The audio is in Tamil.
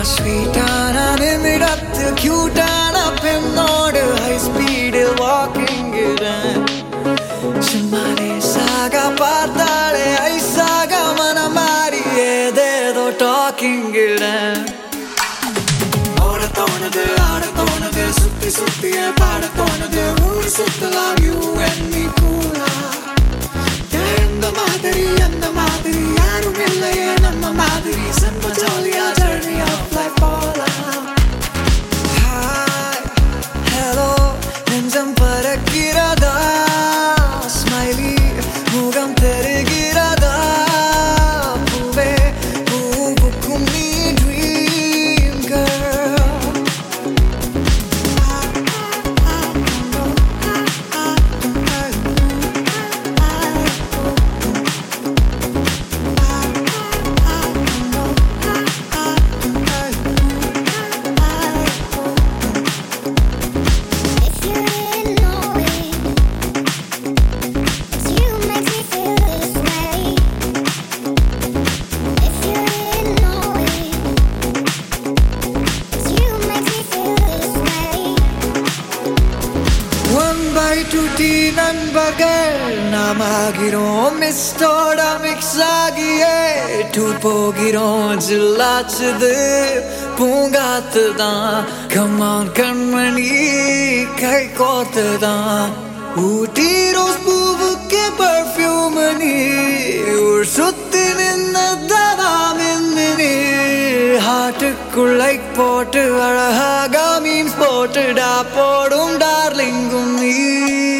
സ്വീറ്റാന നിമിടത്ത് ക്യൂട്ടാന പെണ്ണോട് ഹൈ സ്പീഡിൽ വാക്കിംഗ് ചുമ്മാനെ സാഗ பார்த்தாலே ஐசாக மனம் மாறி ஏதேதோ டாக்கிங் ஓட தோணுது ஆட தோணுது சுத்தி சுத்திய பாட தோணுது ஊர் சுத்தலாம் யூ அண்ட் மீ பூரா எந்த மாதிரி அந்த மாதிரி யாரும் இல்லையே நம்ம மாதிரி செம்ம ஜாலியா ஜர்னி ஆஃப் லைஃப் போலாம் ஹாய் ஹலோ நெஞ்சம் பறக்கிறதா ஸ்மைலி முகம் தெரிகிறதா பூவே பூவுக்கும் நீ dream girl If you didn't know it, it's you makes me feel this way. If you didn't know it, it's you makes me feel this way. One by two tea நண்பர்கள் நாம் ஆகிறோம் மிஸ்டோட மிக்ஸ் ஆகியே டூர் போகிறோம் ஜில்லாச்சுது பூங்காத்து தான் கம்மான் கண்மணி கை கோர்த்து தான் ஊட்டி ரோஸ் பூவுக்கு பர்ஃப்யூம் நீ ஊர் சுத்தி நின்னதவா மின்மினி ஹார்ட்டுக்குள்ளை போட்டு அழகாக மீன்ஸ் போட்டுடா போடும் டார்லிங்கும் நீ